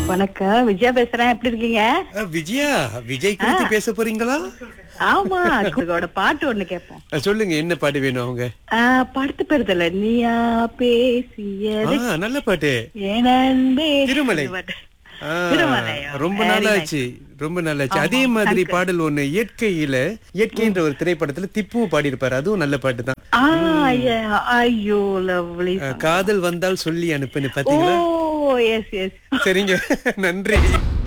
வணக்கம் விஜயா பேசுறேன் எப்படி இருக்கீங்க அஹ், விஜயா விஜய் குறித்து பேச போறீங்களா ஆமா அவரோட பாட்டு ஒண்ணு கேட்போம் அஹ், சொல்லுங்க என்ன பாட்டு வேணும் அவங்க ஆஹ், படுத்து பெறுதல நீயா பேசியது ஆ, நல்ல பாட்டு என் அன்பே திருமலை. ஆ, திருமலையா? ரொம்ப Very நாளாச்சு ரொம்ப நாளாச்சு அதே மாதிரி பாடல் ஒண்ணு இயற்கையில இயற்கைன்ற ஒரு திரைப்படத்துல திப்புவும் பாடியிருப்பாரு அதுவும் நல்ல பாட்டு தான் ஆ, yeah. ஐயோ லவ்லி காதல் வந்தால் சொல்லி அனுப்புன்னு ஓ பாத்தீங்களா எஸ் எஸ் சரிங்க நன்றி